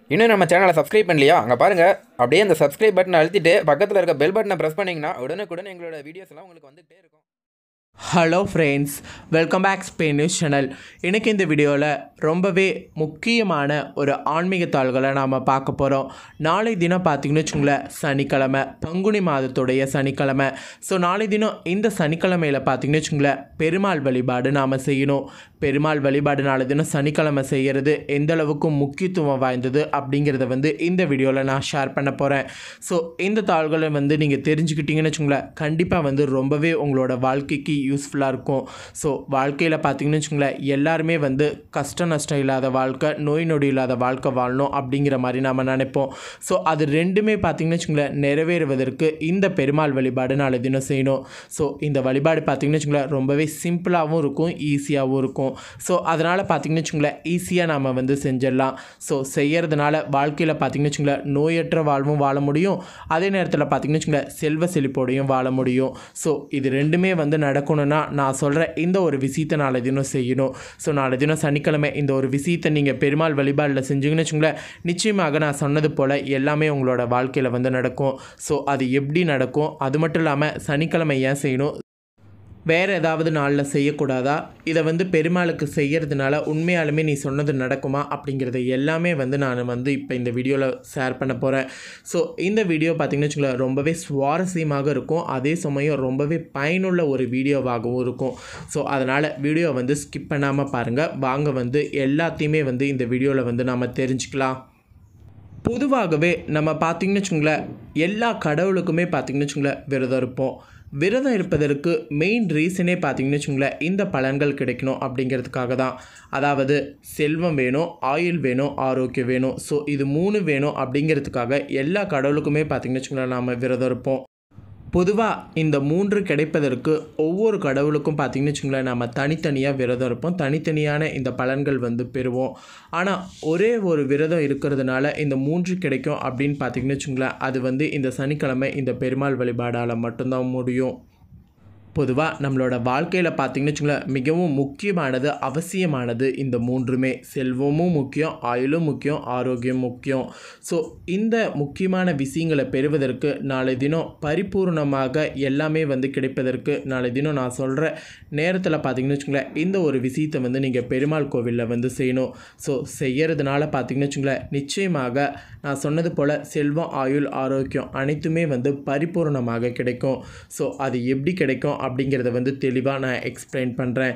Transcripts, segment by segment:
இன்னும் நம்ம சேனலை சப்ஸ்கிரைப் பண்ணலையா அங்கே பாருங்கள் அப்படியே அந்த சப்ஸ்கிரைப் பட்டனை அழுத்திட்டு பக்கத்தில் இருக்க பெல் பட்டனை ப்ரெஸ் பண்ணிங்கன்னா உடனுக்குடன் எங்களோட வீடியோஸ் எல்லாம் உங்களுக்கு வந்துகிட்டே இருக்கும் hello friends welcome back Spain news channel இன்றைக்கி இந்த வீடியோவில் ரொம்பவே முக்கியமான ஒரு ஆன்மீக தாள்களை நாம் பார்க்க போகிறோம் நாளை தினம் பார்த்திங்கன்னு வச்சுங்களேன் சனிக்கிழமை பங்குனி மாதத்துடைய சனிக்கிழமை ஸோ நாளை தினம் இந்த சனிக்கிழமையில் பார்த்திங்கன்னு வச்சுங்களேன் பெருமாள் வழிபாடு நாம் செய்யணும் பெருமாள் வழிபாடு நாளை தினம் சனிக்கிழமை செய்கிறது எந்த அளவுக்கு முக்கியத்துவம் வாய்ந்தது அப்படிங்கிறத வந்து இந்த வீடியோவில் நான் ஷேர் பண்ண போகிறேன் ஸோ இந்த தாள்களை வந்து நீங்கள் தெரிஞ்சுக்கிட்டீங்கன்னு வச்சுங்களேன் கண்டிப்பாக வந்து ரொம்பவே உங்களோட வாழ்க்கைக்கு யூஸ்ஃபுல்லாக இருக்கும் ஸோ வாழ்க்கையில் பார்த்தீங்கன்னு வச்சுங்களேன் எல்லாருமே வந்து கஷ்ட நஷ்டம் இல்லாத வாழ்க்கை நோய் நொடி இல்லாத வாழ்க்கை வாழணும் அப்படிங்கிற மாதிரி நாம் நினைப்போம் ஸோ அது ரெண்டுமே பார்த்தீங்கன்னு வச்சுங்களேன் நிறைவேறுவதற்கு இந்த பெருமாள் வழிபாடு நாளை தினம் செய்யணும் ஸோ இந்த வழிபாடு பார்த்தீங்கன்னு வச்சுங்களேன் ரொம்பவே சிம்பிளாகவும் இருக்கும் ஈஸியாகவும் இருக்கும் ஸோ அதனால் பார்த்தீங்கன்னு வச்சுங்களேன் ஈஸியாக நாம் வந்து செஞ்சிடலாம் ஸோ செய்யறதுனால வாழ்க்கையில் பார்த்தீங்கன்னு வச்சுங்களேன் நோயற்ற வாழ்வும் வாழ முடியும் அதே நேரத்தில் பார்த்தீங்கன்னு வச்சுங்களேன் செல்வ செழிப்போடையும் வாழ முடியும் ஸோ இது ரெண்டுமே வந்து நடக்கணும்னா நான் சொல்கிற இந்த ஒரு விஷயத்தை நாளை தினம் செய்யணும் ஸோ நாளை தினம் சனிக்கிழமை இந்த ஒரு விஷயத்தை நீங்கள் பெருமாள் வழிபாடில் செஞ்சீங்கன்னு வச்சுங்களேன் நிச்சயமாக நான் சொன்னது போல் எல்லாமே உங்களோட வாழ்க்கையில் வந்து நடக்கும் ஸோ அது எப்படி நடக்கும் அது மட்டும் இல்லாமல் சனிக்கிழமை ஏன் செய்யணும் வேறு ஏதாவது நாளில் செய்யக்கூடாதா இதை வந்து பெருமாளுக்கு செய்கிறதுனால உண்மையாலுமே நீ சொன்னது நடக்குமா அப்படிங்கிறத எல்லாமே வந்து நான் வந்து இப்போ இந்த வீடியோவில் ஷேர் பண்ண போகிறேன் ஸோ இந்த வீடியோ பார்த்திங்கன்னு வச்சுக்கோங்களேன் ரொம்பவே சுவாரஸ்யமாக இருக்கும் அதே சமயம் ரொம்பவே பயனுள்ள ஒரு வீடியோவாகவும் இருக்கும் ஸோ அதனால் வீடியோ வந்து ஸ்கிப் பண்ணாமல் பாருங்கள் வாங்க வந்து எல்லாத்தையுமே வந்து இந்த வீடியோவில் வந்து நாம் தெரிஞ்சுக்கலாம் பொதுவாகவே நம்ம பார்த்திங்கன்னு வச்சுங்களேன் எல்லா கடவுளுக்குமே பார்த்திங்கன்னு வச்சுங்களேன் விரதம் இருப்போம் விரதம் இருப்பதற்கு மெயின் ரீசனே பார்த்திங்கன்னு வச்சுங்களேன் இந்த பலன்கள் கிடைக்கணும் அப்படிங்கிறதுக்காக தான் அதாவது செல்வம் வேணும் ஆயுள் வேணும் ஆரோக்கியம் வேணும் ஸோ இது மூணு வேணும் அப்படிங்கிறதுக்காக எல்லா கடவுளுக்குமே பார்த்திங்கன்னு வச்சுங்களேன் நாம் விரதம் இருப்போம் பொதுவாக இந்த மூன்று கிடைப்பதற்கு ஒவ்வொரு கடவுளுக்கும் பார்த்திங்கன்னு வச்சுங்களேன் நம்ம தனித்தனியாக விரதம் இருப்போம் தனித்தனியான இந்த பலன்கள் வந்து பெறுவோம் ஆனால் ஒரே ஒரு விரதம் இருக்கிறதுனால இந்த மூன்று கிடைக்கும் அப்படின்னு பார்த்திங்கன்னு வச்சுங்களேன் அது வந்து இந்த சனிக்கிழமை இந்த பெருமாள் வழிபாடால் மட்டும்தான் முடியும் பொதுவாக நம்மளோட வாழ்க்கையில் பார்த்திங்கன்னு வச்சுங்களேன் மிகவும் முக்கியமானது அவசியமானது இந்த மூன்றுமே செல்வமும் முக்கியம் ஆயுளும் முக்கியம் ஆரோக்கியம் முக்கியம் ஸோ இந்த முக்கியமான விஷயங்களை பெறுவதற்கு நாளை தினம் பரிபூர்ணமாக எல்லாமே வந்து கிடைப்பதற்கு நாளை தினம் நான் சொல்கிற நேரத்தில் பார்த்திங்கன்னு வச்சுங்களேன் இந்த ஒரு விஷயத்தை வந்து நீங்கள் பெருமாள் கோவிலில் வந்து செய்யணும் ஸோ செய்யறதுனால பார்த்திங்கன்னு வச்சுங்களேன் நிச்சயமாக நான் சொன்னது போல் செல்வம் ஆயுள் ஆரோக்கியம் அனைத்துமே வந்து பரிபூர்ணமாக கிடைக்கும் ஸோ அது எப்படி கிடைக்கும் அப்படிங்கிறத வந்து தெளிவாக நான் எக்ஸ்பிளைன் பண்ணுறேன்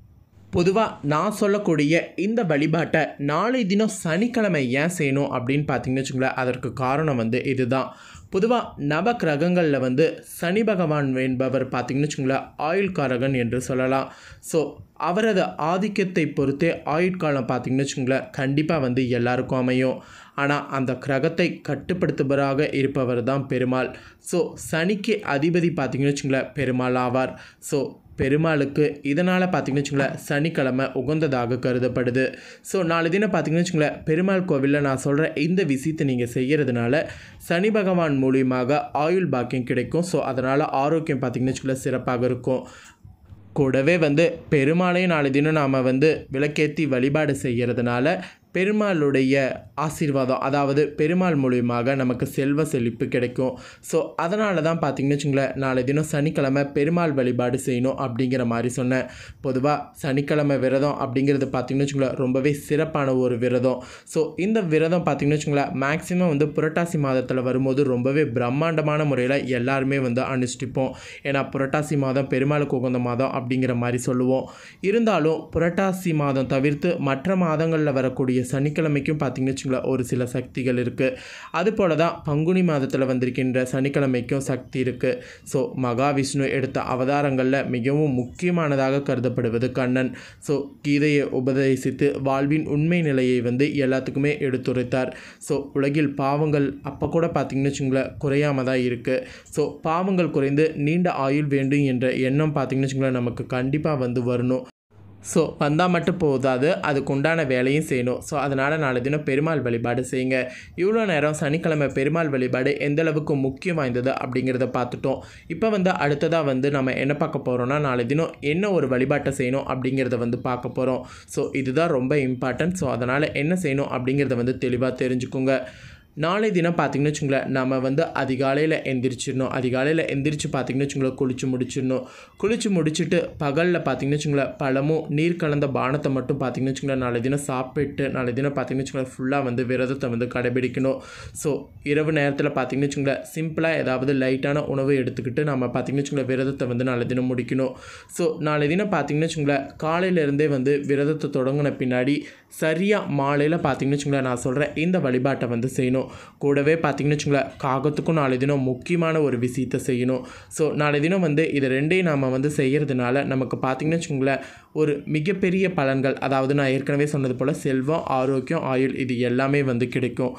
பொதுவாக நான் சொல்லக்கூடிய இந்த வழிபாட்டை நாளை தினம் சனிக்கிழமை ஏன் செய்யணும் அப்படின்னு பார்த்தீங்கன்னு வச்சுங்களேன் அதற்கு காரணம் வந்து இதுதான் பொதுவாக நவ கிரகங்களில் வந்து சனி பகவான் என்பவர் பார்த்திங்கன்னு வச்சுங்களேன் ஆயுள்காரகன் என்று சொல்லலாம் ஸோ அவரது ஆதிக்கத்தை பொறுத்தே ஆயுட்காலம் பார்த்திங்கன்னு வச்சுங்களேன் கண்டிப்பாக வந்து எல்லாருக்கும் அமையும் ஆனால் அந்த கிரகத்தை கட்டுப்படுத்துபவராக இருப்பவர் தான் பெருமாள் ஸோ சனிக்கு அதிபதி பார்த்திங்கன்னு வச்சுங்களேன் பெருமாள் ஆவார் ஸோ பெருமாளுக்கு இதனால் பார்த்திங்கன்னு வச்சுங்களேன் சனிக்கிழமை உகந்ததாக கருதப்படுது ஸோ நாலு தினம் பார்த்திங்கன்னு வச்சுங்களேன் பெருமாள் கோவிலில் நான் சொல்கிற இந்த விஷயத்தை நீங்கள் செய்கிறதுனால சனி பகவான் மூலியமாக ஆயுள் பாக்கியம் கிடைக்கும் ஸோ அதனால் ஆரோக்கியம் பார்த்திங்கன்னு வச்சுங்களேன் சிறப்பாக இருக்கும் கூடவே வந்து பெருமாளையும் நாலு தினம் நாம் வந்து விளக்கேற்றி வழிபாடு செய்கிறதுனால பெருமாளுடைய ஆசீர்வாதம் அதாவது பெருமாள் மூலியமாக நமக்கு செல்வ செழிப்பு கிடைக்கும் ஸோ அதனால தான் பார்த்திங்கன்னு வச்சுங்களேன் நாளை தினம் சனிக்கிழமை பெருமாள் வழிபாடு செய்யணும் அப்படிங்கிற மாதிரி சொன்னேன் பொதுவாக சனிக்கிழமை விரதம் அப்படிங்கிறது பார்த்திங்கன்னு வச்சுங்களேன் ரொம்பவே சிறப்பான ஒரு விரதம் ஸோ இந்த விரதம் பார்த்திங்கன்னு வச்சுங்களேன் மேக்ஸிமம் வந்து புரட்டாசி மாதத்தில் வரும்போது ரொம்பவே பிரம்மாண்டமான முறையில் எல்லாருமே வந்து அனுஷ்டிப்போம் ஏன்னா புரட்டாசி மாதம் பெருமாளுக்கு உகந்த மாதம் அப்படிங்கிற மாதிரி சொல்லுவோம் இருந்தாலும் புரட்டாசி மாதம் தவிர்த்து மற்ற மாதங்களில் வரக்கூடிய சனிக்கிழமைக்கும் பார்த்திங்கன்னு வச்சுங்களேன் ஒரு சில சக்திகள் இருக்குது அதுபோல தான் பங்குனி மாதத்தில் வந்திருக்கின்ற சனிக்கிழமைக்கும் சக்தி இருக்குது ஸோ மகாவிஷ்ணு எடுத்த அவதாரங்களில் மிகவும் முக்கியமானதாக கருதப்படுவது கண்ணன் ஸோ கீதையை உபதேசித்து வாழ்வின் உண்மை நிலையை வந்து எல்லாத்துக்குமே எடுத்துரைத்தார் ஸோ உலகில் பாவங்கள் அப்போ கூட பார்த்திங்கன்னு வச்சுங்களேன் குறையாம தான் இருக்குது ஸோ பாவங்கள் குறைந்து நீண்ட ஆயுள் வேண்டும் என்ற எண்ணம் பார்த்திங்கன்னு வச்சுங்களேன் நமக்கு கண்டிப்பாக வந்து வரணும் ஸோ வந்தால் மட்டும் போதாது அதுக்கு உண்டான வேலையும் செய்யணும் ஸோ அதனால் நாளை தினம் பெருமாள் வழிபாடு செய்யுங்க இவ்வளோ நேரம் சனிக்கிழமை பெருமாள் வழிபாடு எந்த அளவுக்கு முக்கியம் வாய்ந்தது அப்படிங்கிறத பார்த்துட்டோம் இப்போ வந்து அடுத்ததாக வந்து நம்ம என்ன பார்க்க போகிறோம்னா நாளை தினம் என்ன ஒரு வழிபாட்டை செய்யணும் அப்படிங்கிறத வந்து பார்க்க போகிறோம் ஸோ இதுதான் ரொம்ப இம்பார்ட்டன்ட் ஸோ அதனால் என்ன செய்யணும் அப்படிங்கிறத வந்து தெளிவாக தெரிஞ்சுக்குங்க நாளை தினம் பார்த்திங்கன்னு வச்சுங்களேன் நம்ம வந்து அதிகாலையில் எந்திரிச்சிடணும் அதிகாலையில் எந்திரிச்சு பார்த்திங்கன்னு வச்சுங்களேன் குளிச்சு முடிச்சிடணும் குளிச்சு முடிச்சுட்டு பகலில் பார்த்திங்கன்னு வச்சுங்களேன் பழமும் நீர் கலந்த பானத்தை மட்டும் பார்த்திங்கன்னு வச்சுங்களேன் நாளை தினம் சாப்பிட்டு நாளை தினம் பார்த்திங்கன்னு வச்சுங்களேன் ஃபுல்லாக வந்து விரதத்தை வந்து கடைபிடிக்கணும் ஸோ இரவு நேரத்தில் பார்த்திங்கன்னு வச்சுங்களேன் சிம்பிளாக ஏதாவது லைட்டான உணவு எடுத்துக்கிட்டு நம்ம பார்த்திங்கன்னு வச்சுங்களேன் விரதத்தை வந்து நாளை தினம் முடிக்கணும் ஸோ நாளை தினம் பார்த்திங்கன்னு வச்சுங்களேன் காலையிலேருந்தே வந்து விரதத்தை தொடங்கின பின்னாடி சரியாக மாலையில் பார்த்திங்கன்னு வச்சுங்களேன் நான் சொல்கிறேன் இந்த வழிபாட்டை வந்து செய்யணும் கூடவே பார்த்திங்கன்னு வச்சுங்களேன் காகத்துக்கும் நாளை தினம் முக்கியமான ஒரு விஷயத்தை செய்யணும் ஸோ நாளை தினம் வந்து இது ரெண்டையும் நாம் வந்து செய்கிறதுனால நமக்கு பார்த்திங்கன்னு வச்சுங்களேன் ஒரு மிகப்பெரிய பலன்கள் அதாவது நான் ஏற்கனவே சொன்னது போல் செல்வம் ஆரோக்கியம் ஆயுள் இது எல்லாமே வந்து கிடைக்கும்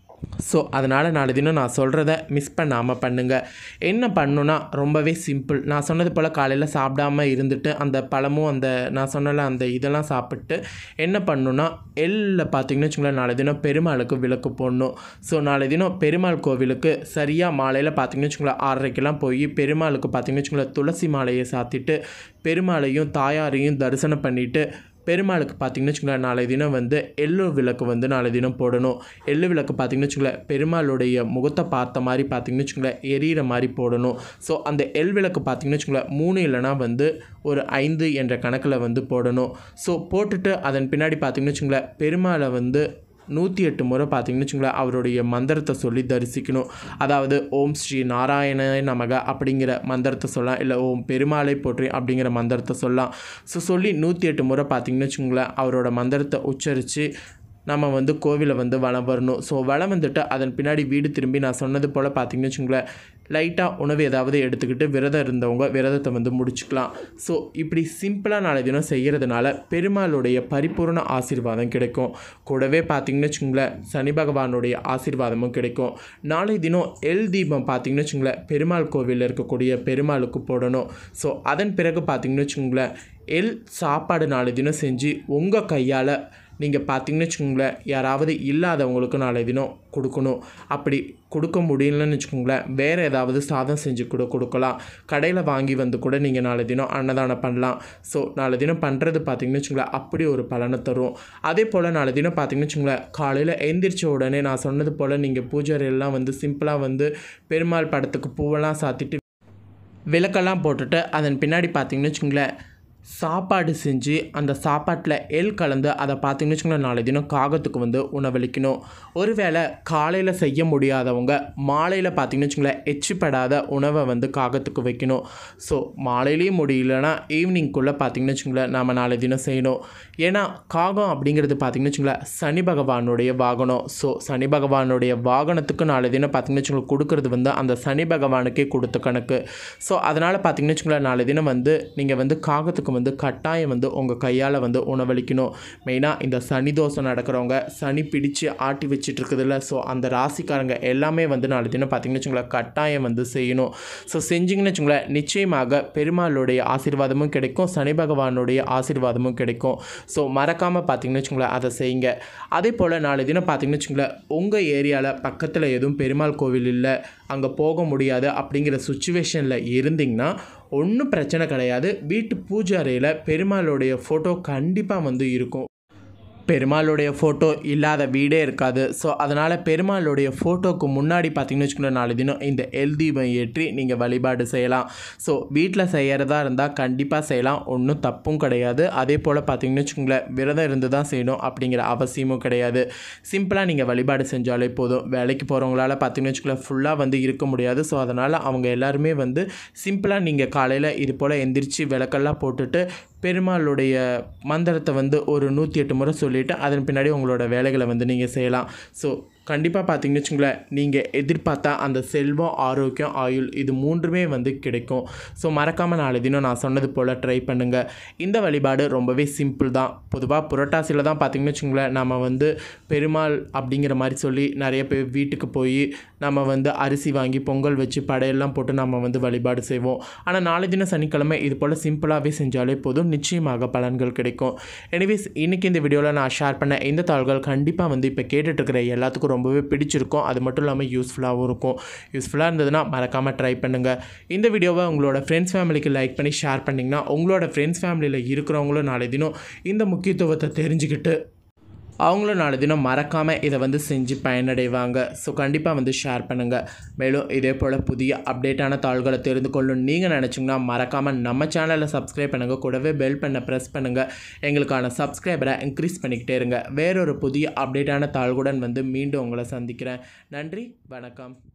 ஸோ அதனால் நாளை தினம் நான் சொல்கிறத மிஸ் பண்ணாமல் பண்ணுங்கள் என்ன பண்ணுன்னா ரொம்பவே சிம்பிள் நான் சொன்னது போல் காலையில் சாப்பிடாம இருந்துட்டு அந்த பழமும் அந்த நான் சொன்னல அந்த இதெல்லாம் சாப்பிட்டு என்ன பண்ணுன்னா எல்லில் பார்த்தீங்கன்னு வச்சுங்களேன் நாளை தினம் பெருமாளுக்கு விளக்கு போடணும் ஸோ நாளை தினம் பெருமாள் கோவிலுக்கு சரியாக மாலையில் பார்த்தீங்கன்னு வச்சுங்களேன் ஆறரைக்கெல்லாம் போய் பெருமாளுக்கு பார்த்தீங்கன்னு வச்சுங்களேன் துளசி மாலையை சாத்திட்டு பெருமாளையும் தாயாரையும் தரிசனம் பண்ணிவிட்டு பெருமாளுக்கு பார்த்தீங்கன்னு வச்சுங்களேன் நாளை தினம் வந்து எள்ளு விளக்கு வந்து நாளை தினம் போடணும் எள்ளு விளக்கு பார்த்தீங்கன்னு வச்சுங்களேன் பெருமாளுடைய முகத்தை பார்த்த மாதிரி பார்த்தீங்கன்னு வச்சுங்களேன் எரியிற மாதிரி போடணும் ஸோ அந்த எல் விளக்கு பார்த்தீங்கன்னு வச்சுங்களேன் மூணு இல்லைனா வந்து ஒரு ஐந்து என்ற கணக்கில் வந்து போடணும் ஸோ போட்டுட்டு அதன் பின்னாடி பார்த்தீங்கன்னு வச்சுங்களேன் பெருமாளை வந்து நூற்றி எட்டு முறை பார்த்தீங்கன்னு வச்சுங்களேன் அவருடைய மந்திரத்தை சொல்லி தரிசிக்கணும் அதாவது ஓம் ஸ்ரீ நாராயண நமக அப்படிங்கிற மந்திரத்தை சொல்லலாம் இல்லை ஓம் பெருமாளை போற்றி அப்படிங்கிற மந்திரத்தை சொல்லலாம் ஸோ சொல்லி நூற்றி எட்டு முறை பார்த்தீங்கன்னு வச்சுங்களேன் அவரோட மந்திரத்தை உச்சரித்து நம்ம வந்து கோவிலை வந்து வலம் வரணும் ஸோ வலம் வந்துட்டு அதன் பின்னாடி வீடு திரும்பி நான் சொன்னது போல் பார்த்தீங்கன்னு வச்சுங்களேன் லைட்டாக உணவு ஏதாவது எடுத்துக்கிட்டு விரதம் இருந்தவங்க விரதத்தை வந்து முடிச்சுக்கலாம் ஸோ இப்படி சிம்பிளாக நாளை தினம் செய்கிறதுனால பெருமாளுடைய பரிபூர்ண ஆசீர்வாதம் கிடைக்கும் கூடவே பார்த்தீங்கன்னு வச்சுங்களேன் சனி பகவானுடைய ஆசீர்வாதமும் கிடைக்கும் நாளை தினம் எல் தீபம் பார்த்தீங்கன்னு வச்சுங்களேன் பெருமாள் கோவிலில் இருக்கக்கூடிய பெருமாளுக்கு போடணும் ஸோ அதன் பிறகு பார்த்தீங்கன்னு வச்சுங்களேன் எல் சாப்பாடு நாளை தினம் செஞ்சு உங்கள் கையால் நீங்கள் பார்த்தீங்கன்னு வச்சுக்கோங்களேன் யாராவது இல்லாதவங்களுக்கு நாளை தினம் கொடுக்கணும் அப்படி கொடுக்க முடியலன்னு வச்சுக்கோங்களேன் வேறு ஏதாவது சாதம் செஞ்சு கூட கொடுக்கலாம் கடையில் வாங்கி வந்து கூட நீங்கள் நாளை தினம் அன்னதானம் பண்ணலாம் ஸோ நாளை தினம் பண்ணுறது பார்த்தீங்கன்னு வச்சுக்கோங்களேன் அப்படி ஒரு பலனை தரும் அதே போல் நாளை தினம் பார்த்தீங்கன்னு வச்சுக்கோங்களேன் காலையில் எந்திரிச்ச உடனே நான் சொன்னது போல் நீங்கள் பூஜை எல்லாம் வந்து சிம்பிளாக வந்து பெருமாள் படத்துக்கு பூவெல்லாம் சாத்திட்டு விளக்கெல்லாம் போட்டுட்டு அதன் பின்னாடி பார்த்தீங்கன்னு வச்சுக்கோங்களேன் சாப்பாடு செஞ்சு அந்த சாப்பாட்டில் எள் கலந்து அதை பார்த்தீங்கன்னு வச்சுக்கோங்களேன் நாளை தினம் காகத்துக்கு வந்து உணவளிக்கணும் ஒருவேளை காலையில் செய்ய முடியாதவங்க மாலையில் பார்த்தீங்கன்னு வச்சுக்கோங்களேன் எச்சிப்படாத உணவை வந்து காகத்துக்கு வைக்கணும் ஸோ மாலையிலையும் முடியலன்னா ஈவினிங்குள்ளே பார்த்தீங்கன்னு வச்சுக்கோங்களேன் நாம் நாளை தினம் செய்யணும் ஏன்னா காகம் அப்படிங்கிறது பார்த்தீங்கன்னு வச்சுக்கோங்களேன் சனி பகவானுடைய வாகனம் ஸோ சனி பகவானுடைய வாகனத்துக்கு நாளை தினம் பார்த்தீங்கன்னு வச்சுக்கோங்களேன் கொடுக்கறது வந்து அந்த சனி பகவானுக்கே கொடுத்த கணக்கு ஸோ அதனால் பார்த்தீங்கன்னு வச்சுக்கோங்களேன் நாளை தினம் வந்து நீங்கள் வந்து காகத்துக்கு வந்து கட்டாயம் வந்து உங்கள் கையால் வந்து உணவளிக்கணும் மெயினாக இந்த சனி தோசை நடக்கிறவங்க சனி பிடிச்சு ஆட்டி வச்சிட்டு இருக்குதுல்ல ஸோ அந்த ராசிக்காரங்க எல்லாமே வந்து நாளை தினம் பார்த்தீங்கன்னு வச்சுங்களேன் கட்டாயம் வந்து செய்யணும் ஸோ செஞ்சிங்கன்னு வச்சுங்களேன் நிச்சயமாக பெருமாளுடைய ஆசீர்வாதமும் கிடைக்கும் சனி பகவானுடைய ஆசீர்வாதமும் கிடைக்கும் ஸோ மறக்காமல் பார்த்தீங்கன்னு வச்சுங்களேன் அதை செய்யுங்க அதே போல் நாளை தினம் பார்த்தீங்கன்னு வச்சுங்களேன் உங்கள் ஏரியாவில் பக்கத்தில் எதுவும் பெருமாள் கோவில் இல்லை அங்கே போக முடியாது அப்படிங்கிற சுச்சுவேஷனில் இருந்தீங்கன்னா ஒன்றும் பிரச்சனை கிடையாது வீட்டு பூஜை அறையில் பெருமாளுடைய ஃபோட்டோ கண்டிப்பாக வந்து இருக்கும் பெருமாளுடைய ஃபோட்டோ இல்லாத வீடே இருக்காது ஸோ அதனால் பெருமாளுடைய ஃபோட்டோக்கு முன்னாடி பார்த்தீங்கன்னு வச்சுக்கோங்களேன் நாலு தினம் இந்த எல் தீபம் ஏற்றி நீங்கள் வழிபாடு செய்யலாம் ஸோ வீட்டில் செய்கிறதா இருந்தால் கண்டிப்பாக செய்யலாம் ஒன்றும் தப்பும் கிடையாது அதே போல் பார்த்தீங்கன்னு வச்சுக்கோங்களேன் விரதம் இருந்து தான் செய்யணும் அப்படிங்கிற அவசியமும் கிடையாது சிம்பிளாக நீங்கள் வழிபாடு செஞ்சாலே போதும் வேலைக்கு போகிறவங்களால பார்த்தீங்கன்னு வச்சுக்கோங்களேன் ஃபுல்லாக வந்து இருக்க முடியாது ஸோ அதனால் அவங்க எல்லாருமே வந்து சிம்பிளாக நீங்கள் காலையில் இது போல் எந்திரிச்சு விளக்கெல்லாம் போட்டுட்டு பெருமாளுடைய மந்திரத்தை வந்து ஒரு நூற்றி எட்டு முறை சொல்லிவிட்டு அதன் பின்னாடி உங்களோட வேலைகளை வந்து நீங்கள் செய்யலாம் ஸோ கண்டிப்பாக பார்த்தீங்கன்னு வச்சுங்களேன் நீங்கள் எதிர்பார்த்தா அந்த செல்வம் ஆரோக்கியம் ஆயுள் இது மூன்றுமே வந்து கிடைக்கும் ஸோ மறக்காமல் நாளை தினம் நான் சொன்னது போல் ட்ரை பண்ணுங்கள் இந்த வழிபாடு ரொம்பவே சிம்பிள் தான் பொதுவாக புரட்டாசியில் தான் பார்த்தீங்கன்னு வச்சுங்களேன் நம்ம வந்து பெருமாள் அப்படிங்கிற மாதிரி சொல்லி நிறைய பேர் வீட்டுக்கு போய் நம்ம வந்து அரிசி வாங்கி பொங்கல் வச்சு படையெல்லாம் போட்டு நம்ம வந்து வழிபாடு செய்வோம் ஆனால் நாளை தினம் சனிக்கிழமை இது போல் சிம்பிளாகவே செஞ்சாலே போதும் நிச்சயமாக பலன்கள் கிடைக்கும் எனிவேஸ் இன்றைக்கி இந்த வீடியோவில் நான் ஷேர் பண்ண இந்த தாள்கள் கண்டிப்பாக வந்து இப்போ கேட்டுட்ருக்கிற எல்லாத்துக்கும் ரொம்பவே பிடிச்சிருக்கும் அது மட்டும் இல்லாமல் யூஸ்ஃபுல்லாகவும் இருக்கும் யூஸ்ஃபுல்லாக இருந்ததுன்னா மறக்காமல் ட்ரை பண்ணுங்கள் இந்த வீடியோவை உங்களோட ஃப்ரெண்ட்ஸ் ஃபேமிலிக்கு லைக் பண்ணி ஷேர் பண்ணிங்கன்னா உங்களோட ஃப்ரெண்ட்ஸ் ஃபேமிலியில் இருக்கிறவங்களும் நாளை தினம் இந்த முக்கியத்துவத்தை தெரிஞ்சுக்கிட்டு அவங்களும் நாலு தினம் மறக்காமல் இதை வந்து செஞ்சு பயனடைவாங்க ஸோ கண்டிப்பாக வந்து ஷேர் பண்ணுங்கள் மேலும் இதே போல் புதிய அப்டேட்டான தாள்களை தெரிந்து கொள்ளும் நீங்கள் நினச்சிங்கன்னா மறக்காமல் நம்ம சேனலை சப்ஸ்கிரைப் பண்ணுங்கள் கூடவே பெல் பண்ண ப்ரெஸ் பண்ணுங்கள் எங்களுக்கான சப்ஸ்கிரைபரை இன்க்ரீஸ் பண்ணிக்கிட்டே இருங்க வேறொரு புதிய அப்டேட்டான தாள்களுடன் வந்து மீண்டும் உங்களை சந்திக்கிறேன் நன்றி வணக்கம்